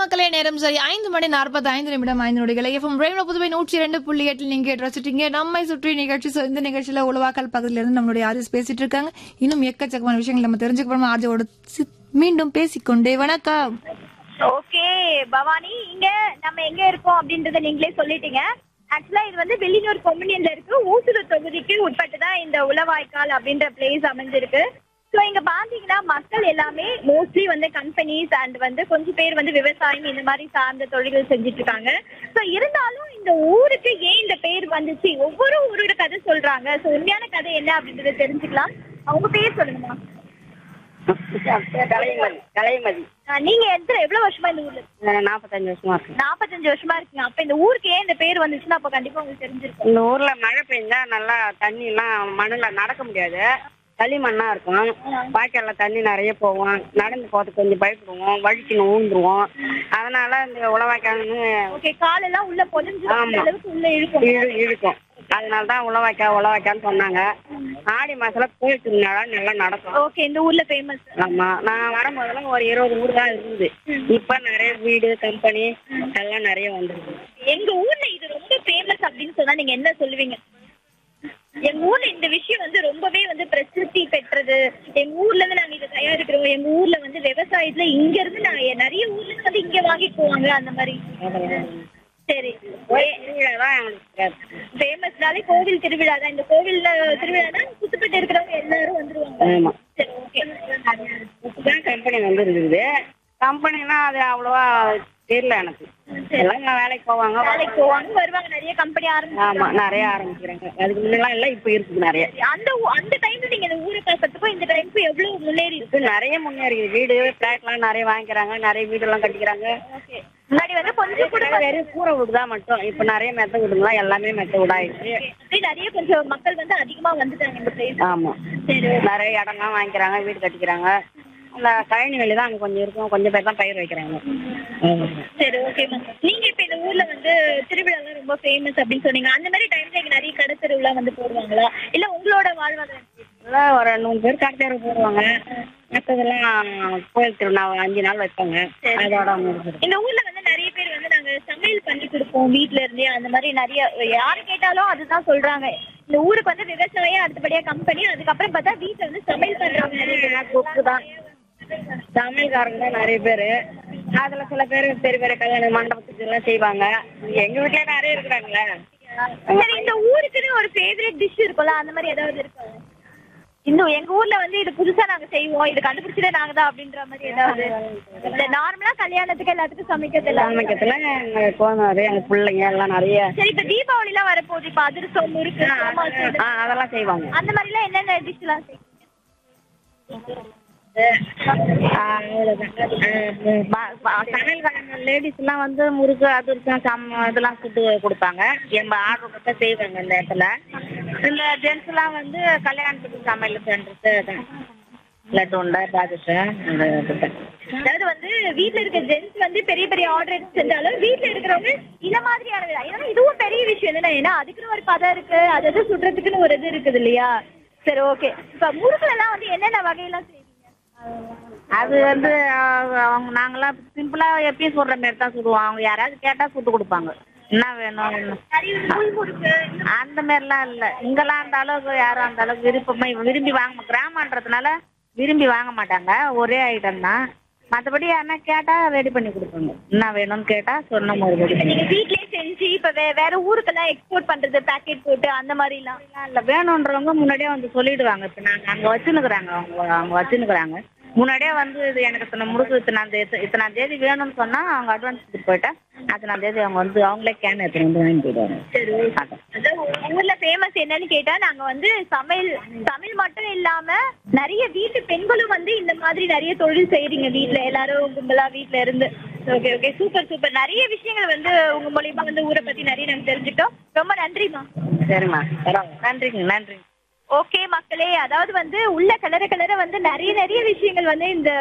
மக்களே நேரம் சரி ஐந்து மணி நாற்பத்தி ஐந்து நிமிடம் ஐந்து நொடிகளை எஃப்எம் ரேடியோ புதுவை நூற்றி இரண்டு புள்ளி எட்டில் நீங்க கேட்டு ரசிச்சிட்டீங்க நம்மை சுற்றி நிகழ்ச்சி So, இந்த நிகழ்ச்சியில உழவாக்கல் பகுதியில இருந்து நம்மளுடைய ஆர்ஜிஸ் பேசிட்டு இருக்காங்க இன்னும் எக்கச்சக்கமான விஷயங்கள் நம்ம தெரிஞ்சுக்க போறோம் ஆர்ஜோட மீண்டும் பேசிக்கொண்டே வணக்கம் ஓகே பவானி இங்க நம்ம எங்க இருக்கோம் அப்படின்றத நீங்களே சொல்லிட்டீங்க ஆக்சுவலா இது வந்து வெளியூர் கொம்யூனியன்ல இருக்கு ஊசுடு தொகுதிக்கு உட்பட்டு தான் இந்த உளவாய்க்கால் அப்படின்ற பிளேஸ் அமைஞ்சிருக்கு ஸோ இங்க பாத்தீங்கன்னா மக்கள் எல்லாமே மோஸ்ட்லி வந்து கம்பெனிஸ் அண்ட் வந்து கொஞ்சம் பேர் வந்து விவசாயம் இந்த மாதிரி சார்ந்த தொழில்கள் செஞ்சுட்டு இருக்காங்க ஸோ இருந்தாலும் இந்த ஊருக்கு ஏன் இந்த பேர் வந்துச்சு ஒவ்வொரு ஊரோட கதை சொல்றாங்க ஸோ உண்மையான கதை என்ன அப்படின்றத தெரிஞ்சுக்கலாம் அவங்க பேர் சொல்லுங்கம்மா கலைமதி கலைமதி ஆஹ் நீங்க எத்தனை எவ்வளவு வருஷமா இந்த ஊர்ல இருக்கீங்க? நாற்பத்தஞ்சு வருஷமா இருக்கு நாற்பத்தஞ்சு வருஷமா இருக்கீங்க அப்ப இந்த ஊருக்கு ஏன் இந்த பேர் வந்துச்சுன்னா அப்ப கண்டிப்பா உங்களுக்கு தெரிஞ்சிருக்கும் இந்த ஊர்ல மழை பெஞ்சா நல்லா தண்ணி எல்லாம் மண்ணுல நடக்க முடியாது களிமண்ணா இருக்கும் வாய்க்கால்ல தண்ணி நிறைய போகும் நடந்து போறதுக்கு கொஞ்சம் பயப்படுவோம் வழிக்கணும் ஊந்துருவோம் அதனால இந்த உழவாய்க்கால்னு ஓகே காலெல்லாம் உள்ள புதஞ்சு ஆமா. அளவுக்கு உள்ள இழுக்கும் இழு இழுக்கும் அதனால தான் உழவாய்க்கா உழவாய்க்கான்னு சொன்னாங்க ஆடி மாசத்துல கோயில் திருநாளா நல்லா நடக்கும் ஓகே இந்த ஊர்ல ஃபேமஸ் ஆமா நான் வரும்போதெல்லாம் ஒரு இருபது ஊர் தான் இருந்தது இப்ப நிறைய வீடு கம்பெனி எல்லாம் நிறைய வந்துருக்கு எங்க ஊர்ல இது ரொம்ப ஃபேமஸ் அப்படின்னு சொன்னா நீங்க என்ன சொல்லுவீங்க எங்க ஊர்ல இந்த விஷயம் வந்து ரொம்பவே வந்து பிரசித்தி பெற்றது எங்க ஊர்ல இருந்து நாங்க இதை தயாரிக்கிறோம் எங்க ஊர்ல வந்து விவசாயத்துல இங்க இருந்து நாங்க நிறைய ஊர்ல இருந்து வந்து இங்க வாங்கிட்டு போவாங்க அந்த மாதிரி சரி கோயில் திருவிழா தான் எங்களுக்கு ஃபேமஸ்னாலே கோவில் திருவிழா தான் இந்த கோவில்ல திருவிழானா சுத்துப்பட்டு இருக்கிறவங்க எல்லாரும் வந்துருவாங்க ஆமா சரி ஓகே இப்பதான் கம்பெனி வந்து இருக்குது கம்பெனினா அது அவ்வளவா தெரியல எனக்கு எல்லாம் இங்க வேலைக்கு போவாங்க வேலைக்கு போவாங்க வருவாங்க நிறைய கம்பெனி ஆரம்பிச்சு ஆமா நிறைய ஆரம்பிக்கிறாங்க அதுக்கு முன்னெல்லாம் இல்ல இப்ப இருக்குது நிறைய அந்த ஊ- அந்த டைம்ல நீங்க இந்த ஊரை பார்க்கறதுக்கும் இந்த டைமுக்கும் எவ்வளவு முன்னேறி இருக்கு இப்ப நிறைய முன்னேறி வீடு பிளாட் எல்லாம் நிறைய வாங்கிக்கிறாங்க நிறைய வீடெல்லாம் கட்டிக்கிறாங்க ஓகே முன்னாடி வந்து கொஞ்சம் கூட வெறும் கூரை வீடு தான் மட்டும் இப்ப நிறைய மெத்த வீடுங்களாம் எல்லாமே மெத்த வீடாயிடுச்சு அப்படியே நிறைய கொஞ்சம் மக்கள் வந்து அதிகமா வந்துட்டாங்க இந்த பிளேஸ் ஆமா சரி நிறைய இடம்லாம் வாங்கிக்கிறாங்க வீடு கட்டிக்கிறாங்க அந்த கழனி வெளி தான் அங்க கொஞ்சம் இருக்கும் கொஞ்சம் பேர் தான் பயிர் வைக்கிறாங்க ஆமா. சரி ஓகே மேம் நீங்க இப்ப இந்த ஊர்ல வந்து திருவிழாலாம் ரொம்ப ஃபேமஸ் அப்படின்னு சொன்னீங்க அந்த மாதிரி டைம்ல இங்க நிறைய கடை திருவிழா வந்து போடுவாங்களா இல்ல உங்களோட வாழ்வாதாரம் எல்லாம் ஒரு நூறு பேர் கடத்தேர போடுவாங்க மற்றதெல்லாம் கோயில் திருவிழா அஞ்சு நாள் வைப்பாங்க அதோட முடிஞ்சிடும் இந்த ஊர்ல வந்து நிறைய பேர் வந்து நாங்க சமையல் பண்ணி கொடுப்போம் வீட்ல இருந்தே அந்த மாதிரி நிறைய யாரு கேட்டாலும் அதுதான் சொல்றாங்க இந்த ஊருக்கு வந்து விவசாயம் அடுத்தபடியா கம்பெனி அதுக்கப்புறம் பார்த்தா வீட்டுல வந்து சமையல் பண்றவங்க நிறைய பேர் குக்கு தான் சமையல்காரங்க தான் நிறைய பேர் அதுல சில பேர் பெரிய பெரிய கல்யாண மண்டபத்துக்கு எல்லாம் செய்வாங்க எங்க வீட்லயே நிறைய இருக்கிறாங்களே சரி இந்த ஊருக்குன்னு ஒரு ஃபேவரட் டிஷ் இருக்கும்ல அந்த மாதிரி ஏதாவது இருக்கா இன்னும் எங்க ஊர்ல வந்து இது புதுசா நாங்க செய்வோம் இது கண்டுபிடிச்சதே நாங்க தான் அப்படின்ற மாதிரி ஏதாவது இந்த நார்மலா கல்யாணத்துக்கு எல்லாத்துக்கும் சமைக்கிறது எல்லாம் சமைக்கிறதுல எங்க கோனாரு எங்க பிள்ளைங்க எல்லாம் நிறைய சரி இப்ப தீபாவளி எல்லாம் வரப்போகுது இப்ப அதிரசம் முறுக்கு சமாசு, ஆ, அதெல்லாம் செய்வாங்க அந்த மாதிரி எல்லாம் என்னென்ன டிஷ் எல்லாம் செய்வீங்க ஆ, அவ்வளவுதான். ஆ, ப- ப- சமையல்காரங்க லேடிஸ் எல்லாம் வந்து முறுக்கு அதிரசம் சம் இதெல்லாம் சுட்டு கொடுப்பாங்க எங்க ஆர்டர் கொடுத்தா செய்வாங்க இந்த இடத்துல இந்த ஜென்ஸ் எல்லாம் வந்து கல்யாணத்துக்கு சமையல் பண்றது லட்டு உண்டை பாதுஷம் அதாவது வந்து வீட்ல இருக்க ஜென்ஸ் வந்து பெரிய பெரிய ஆர்டர் எடுத்து செஞ்சாலும் வீட்ல இருக்கிறவங்க இந்த மாதிரியான விழா ஏன்னா இதுவும் பெரிய விஷயம் தானே ஏன்னா அதுக்குன்னு ஒரு பதம் இருக்கு அது அது சுடுறதுக்குன்னு ஒரு இது இருக்குது இல்லையா சரி ஓகே இப்ப முறுக்குல எல்லாம் வந்து என்னென்ன வகையெல்லாம் செய்வீங்க அது வந்து அவங்க அவங்க நாங்களாம் சிம்பிளா எப்பயும் சுடுற மாதிரி தான் சுடுவோம் அவங்க யாராவது கேட்டா சுட்டு கொடுப்பாங்க என்ன வேணும் என்ன நிறைய முள் முறுக்கு அந்த மாதிரிலாம் இல்லை இங்கெல்லாம் அந்த அளவுக்கு யாரும் அந்த அளவுக்கு விருப்பமா விரும்பி வாங்க கிராமன்றதுனால விரும்பி வாங்க மாட்டாங்க ஒரே ஐட்டம் தான் மற்றபடி யாருன்னா கேட்டா ரெடி பண்ணி கொடுப்பாங்க என்ன வேணும்னு கேட்டா சொன்ன மாதிரி ரெடி பண்ணி நீங்க வீட்லயே செஞ்சு இப்ப வே வேற ஊருக்கெல்லாம் எக்ஸ்போர்ட் பண்றது பேக்கெட் போட்டு அந்த மாதிரி எல்லாம் இல்லை வேணுன்றவங்க முன்னாடியே வந்து சொல்லிடுவாங்க இப்போ நாங்கள் அங்கே வச்சுன்னுக்குறாங்க அவங்க அவங்க வச்சுன்னுக்குறாங்க முன்னாடியே வந்து இது எனக்கு இத்தனை முறுக்கு இத்தனாம் தேதி இத்தனாம் தேதி வேணும்னு சொன்னால் அவங்க அட்வான்ஸ் கொடுத்து போயிட்டா அத்தனாம் தேதி அவங்க வந்து அவங்களே கேன் எடுத்துட்டு வந்து வாங்கி போயிடுவாங்க சரி அதான். அதான் உங்க ஊர்ல ஃபேமஸ் என்னன்னு கேட்டா நாங்க வந்து சமையல் சமையல் மட்டும் இல்லாம நிறைய வீட்டு பெண்களும் வந்து இந்த மாதிரி நிறைய தொழில் செய்றீங்க வீட்ல எல்லாரும் கும்பலா வீட்ல இருந்து ஓகே ஓகே சூப்பர் சூப்பர் நிறைய விஷயங்கள் வந்து உங்க மூலியமா வந்து ஊரை பத்தி நிறைய நாங்க தெரிஞ்சுக்கிட்டோம் ரொம்ப நன்றிமா சரிம்மா பரவாயில்ல நன்றிங்க நன்றி ஓகே மக்களே அதாவது வந்து உள்ள கலர கலர வந்து நிறைய நிறைய விஷயங்கள் வந்து இந்த